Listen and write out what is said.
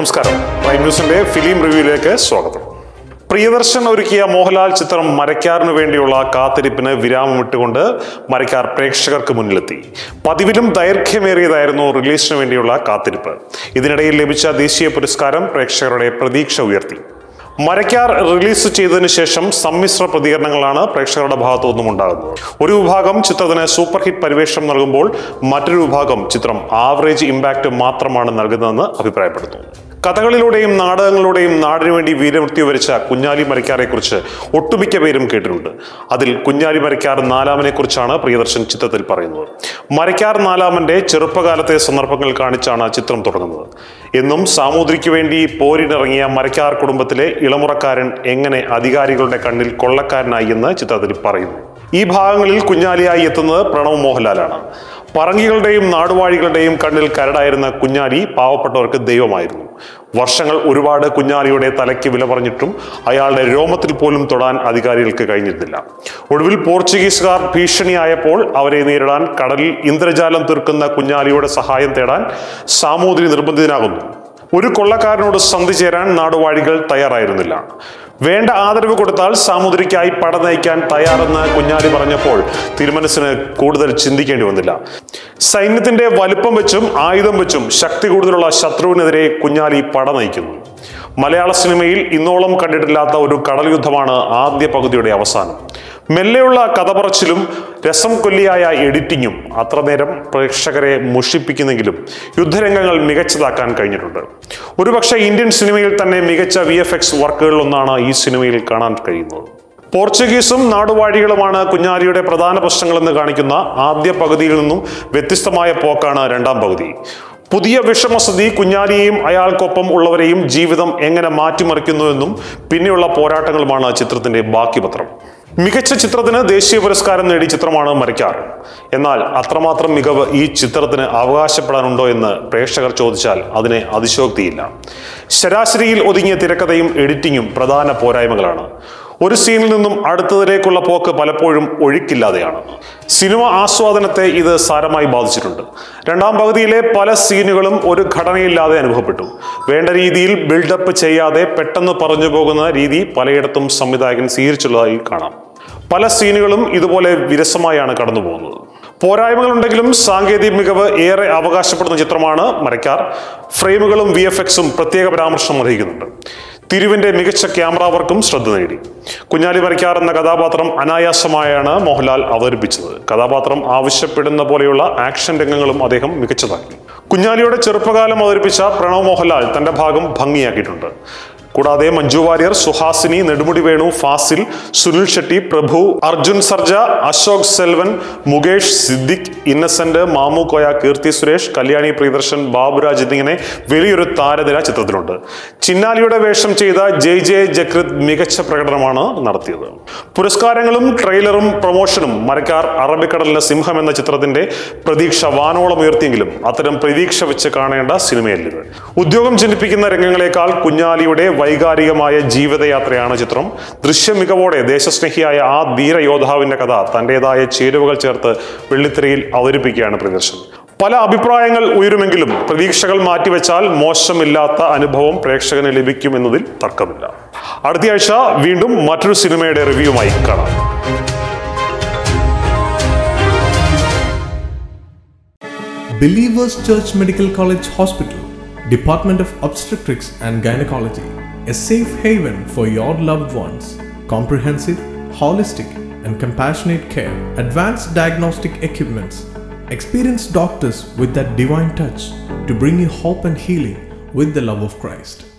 നമസ്കാരം പ്രൈം ന്യൂസിന്റെ ഫിലിം റിവ്യൂയിലേക്ക് സ്വാഗതം പ്രിയദർശൻ ഒരുക്കിയ മോഹൻലാൽ ചിത്രം മരക്കാറിനു വേണ്ടിയുള്ള കാത്തിരിപ്പിന് വിരാമമിട്ടുകൊണ്ട് മരക്കാർ പ്രേക്ഷകർക്ക് മുന്നിലെത്തി പതിവിലും ദൈർഘ്യമേറിയതായിരുന്നു റിലീസിന് വേണ്ടിയുള്ള കാത്തിരിപ്പ് ഇതിനിടയിൽ ലഭിച്ച ദേശീയ പുരസ്കാരം പ്രേക്ഷകരുടെ പ്രതീക്ഷ ഉയർത്തി മരക്കാർ റിലീസ് ചെയ്തതിനു ശേഷം സമ്മിശ്ര പ്രതികരണങ്ങളാണ് പ്രേക്ഷകരുടെ ഭാഗത്തു നിന്നും ഉണ്ടാകുന്നത് ഒരു വിഭാഗം ചിത്രത്തിന് സൂപ്പർ ഹിറ്റ് പരിവേഷം നൽകുമ്പോൾ മറ്റൊരു വിഭാഗം ചിത്രം ആവറേജ് ഇമ്പാക്റ്റ് മാത്രമാണ് നൽകുന്നതെന്ന് അഭിപ്രായപ്പെടുന്നു കഥകളിലൂടെയും നാടകങ്ങളിലൂടെയും നാടിനു വേണ്ടി വീരമൃത്യു വരിച്ച കുഞ്ഞാലി മരക്കാരെ കുറിച്ച് ഒട്ടുമിക്ക പേരും കേട്ടിട്ടുണ്ട് അതിൽ കുഞ്ഞാലി മരക്കാർ നാലാമനെ കുറിച്ചാണ് പ്രിയദർശൻ ചിത്രത്തിൽ പറയുന്നത് മരക്കാർ നാലാമന്റെ ചെറുപ്പകാലത്തെ സന്ദർഭങ്ങൾ കാണിച്ചാണ് ചിത്രം തുടങ്ങുന്നത് എന്നും സാമൂതിരിക്ക് വേണ്ടി പോരിനിറങ്ങിയ മരക്കാർ കുടുംബത്തിലെ ഇളമുറക്കാരൻ എങ്ങനെ അധികാരികളുടെ കണ്ണിൽ കൊള്ളക്കാരനായി എന്ന് ചിത്രത്തിൽ പറയുന്നു ഈ ഭാഗങ്ങളിൽ കുഞ്ഞാലിയായി എത്തുന്നത് പ്രണവ് മോഹൻലാലാണ് പറങ്കികളുടെയും നാടുവാഴികളുടെയും കണ്ണിൽ കരടായിരുന്ന കുഞ്ഞാലി പാവപ്പെട്ടവർക്ക് ദൈവമായിരുന്നു വർഷങ്ങൾ ഒരുപാട് കുഞ്ഞാലിയുടെ തലയ്ക്ക് വില പറഞ്ഞിട്ടും അയാളുടെ രോമത്തിൽ പോലും തൊടാൻ അധികാരികൾക്ക് കഴിഞ്ഞിരുന്നില്ല ഒടുവിൽ പോർച്ചുഗീസുകാർ ഭീഷണിയായപ്പോൾ അവരെ നേരിടാൻ കടലിൽ ഇന്ദ്രജാലം തീർക്കുന്ന കുഞ്ഞാലിയുടെ സഹായം തേടാൻ സാമൂതിരി നിർബന്ധിതനാകുന്നു ഒരു കൊള്ളക്കാരനോട് സന്ധി ചേരാൻ നാടുവാഴികൾ തയ്യാറായിരുന്നില്ല വേണ്ട ആദരവ് കൊടുത്താൽ സാമുദ്രിക്കായി പട നയിക്കാൻ തയ്യാറെന്ന് കുഞ്ഞാലി പറഞ്ഞപ്പോൾ തിരുമനസിന് കൂടുതൽ ചിന്തിക്കേണ്ടി വന്നില്ല സൈന്യത്തിന്റെ വലുപ്പം വെച്ചും ആയുധം വെച്ചും ശക്തി കൂടുതലുള്ള ശത്രുവിനെതിരെ കുഞ്ഞാലി പട നയിക്കുന്നു മലയാള സിനിമയിൽ ഇന്നോളം കണ്ടിട്ടില്ലാത്ത ഒരു കടൽ യുദ്ധമാണ് ആദ്യ പകുതിയുടെ അവസാനം മെല്ലെയുള്ള കഥ പറച്ചിലും രസം കൊല്ലിയായ എഡിറ്റിങ്ങും അത്രനേരം പ്രേക്ഷകരെ മുഷിപ്പിക്കുന്നെങ്കിലും യുദ്ധരംഗങ്ങൾ മികച്ചതാക്കാൻ കഴിഞ്ഞിട്ടുണ്ട് ഒരുപക്ഷെ ഇന്ത്യൻ സിനിമയിൽ തന്നെ മികച്ച വി എഫ് എക്സ് വർക്കുകളിലൊന്നാണ് ഈ സിനിമയിൽ കാണാൻ കഴിയുന്നത് പോർച്ചുഗീസും നാടുവാഴികളുമാണ് കുഞ്ഞാലിയുടെ പ്രധാന പ്രശ്നങ്ങളെന്ന് കാണിക്കുന്ന ആദ്യ പകുതിയിൽ നിന്നും വ്യത്യസ്തമായ പോക്കാണ് രണ്ടാം പകുതി പുതിയ വിഷമസ്ഥിതി കുഞ്ഞാലിയെയും അയാൾക്കൊപ്പം ഉള്ളവരെയും ജീവിതം എങ്ങനെ മാറ്റിമറിക്കുന്നുവെന്നും പിന്നെയുള്ള പോരാട്ടങ്ങളുമാണ് ചിത്രത്തിന്റെ ബാക്കി പത്രം മികച്ച ചിത്രത്തിന് ദേശീയ പുരസ്കാരം നേടിയ ചിത്രമാണ് മരക്കാർ എന്നാൽ അത്രമാത്രം മികവ് ഈ ചിത്രത്തിന് അവകാശപ്പെടാനുണ്ടോ എന്ന് പ്രേക്ഷകർ ചോദിച്ചാൽ അതിന് അതിശോക്തിയില്ല ശരാശരിയിൽ ഒതുങ്ങിയ തിരക്കഥയും എഡിറ്റിങ്ങും പ്രധാന പോരായ്മകളാണ് ഒരു സീനിൽ നിന്നും അടുത്തതിലേക്കുള്ള പോക്ക് പലപ്പോഴും ഒഴുക്കില്ലാതെയാണ് സിനിമ ആസ്വാദനത്തെ ഇത് സാരമായി ബാധിച്ചിട്ടുണ്ട് രണ്ടാം പകുതിയിലെ പല സീനുകളും ഒരു ഘടനയില്ലാതെ അനുഭവപ്പെട്ടു വേണ്ട രീതിയിൽ ബിൽഡപ്പ് ചെയ്യാതെ പെട്ടെന്ന് പറഞ്ഞു പോകുന്ന രീതി പലയിടത്തും സംവിധായകൻ സ്വീകരിച്ചുള്ളതായി കാണാം പല സീനുകളും ഇതുപോലെ വിരസമായാണ് കടന്നു പോകുന്നത് പോരായ്മകളുണ്ടെങ്കിലും സാങ്കേതിക മികവ് ഏറെ അവകാശപ്പെടുന്ന ചിത്രമാണ് മരക്കാർ ഫ്രെയിമുകളും വി എഫ് എക്സും പ്രത്യേക പരാമർശം അർഹിക്കുന്നുണ്ട് തിരുവിന്റെ മികച്ച ക്യാമറ വർക്കും ശ്രദ്ധ നേടി കുഞ്ഞാലി മരക്കാർ എന്ന കഥാപാത്രം അനായാസമായാണ് മോഹൻലാൽ അവതരിപ്പിച്ചത് കഥാപാത്രം ആവശ്യപ്പെടുന്ന പോലെയുള്ള ആക്ഷൻ രംഗങ്ങളും അദ്ദേഹം മികച്ചതാക്കി കുഞ്ഞാലിയുടെ ചെറുപ്പകാലം അവതരിപ്പിച്ച പ്രണവ് മോഹൻലാൽ തന്റെ ഭാഗം ഭംഗിയാക്കിയിട്ടുണ്ട് കൂടാതെ മഞ്ജു വാര്യർ സുഹാസിനി നെടുമുടി വേണു ഫാസിൽ സുനിൽ ഷെട്ടി പ്രഭു അർജുൻ സർജ അശോക് സെൽവൻ മുകേഷ് സിദ്ദിഖ് ഇന്നസെന്റ് മാമു കോയ കീർത്തി സുരേഷ് കല്യാണി പ്രിയദർശൻ ബാബുരാജ് എന്നിങ്ങനെ വലിയൊരു താരനിര ചിത്രത്തിലുണ്ട് ചിന്നാലിയുടെ വേഷം ചെയ്ത ജയ് ജയ് ജക്രിത് മികച്ച പ്രകടനമാണ് നടത്തിയത് പുരസ്കാരങ്ങളും ട്രെയിലറും പ്രൊമോഷനും മരക്കാർ അറബിക്കടലിലെ സിംഹം എന്ന ചിത്രത്തിന്റെ പ്രതീക്ഷ വാനോളം ഉയർത്തിയെങ്കിലും അത്തരം പ്രതീക്ഷ വെച്ച് കാണേണ്ട സിനിമയല്ലിത് ഉദ്യോഗം ജനിപ്പിക്കുന്ന രംഗങ്ങളെക്കാൾ കുഞ്ഞാലിയുടെ വൈകാരികമായ ജീവിതയാത്രയാണ് ചിത്രം ദൃശ്യ മികവോടെ ദേശസ്നേഹിയായ ആ ധീരയോദ്ധാവിന്റെ കഥ തന്റേതായ ചേരുവകൾ ചേർത്ത് വെള്ളിത്തിരയിൽ അവതരിപ്പിക്കുകയാണ് പ്രിയദർശൻ പല അഭിപ്രായങ്ങൾ ഉയരുമെങ്കിലും പ്രതീക്ഷകൾ മാറ്റിവെച്ചാൽ മോശമില്ലാത്ത അനുഭവം പ്രേക്ഷകന് ലഭിക്കും എന്നതിൽ തർക്കമില്ല അടുത്തയാഴ്ച വീണ്ടും മറ്റൊരു സിനിമയുടെ റിവ്യൂമായി കാണാം Believers Church Medical College Hospital, Department of Obstetrics and Gynecology, a safe haven for your loved ones. Comprehensive, holistic, and compassionate care, advanced diagnostic equipments, experienced doctors with that divine touch to bring you hope and healing with the love of Christ.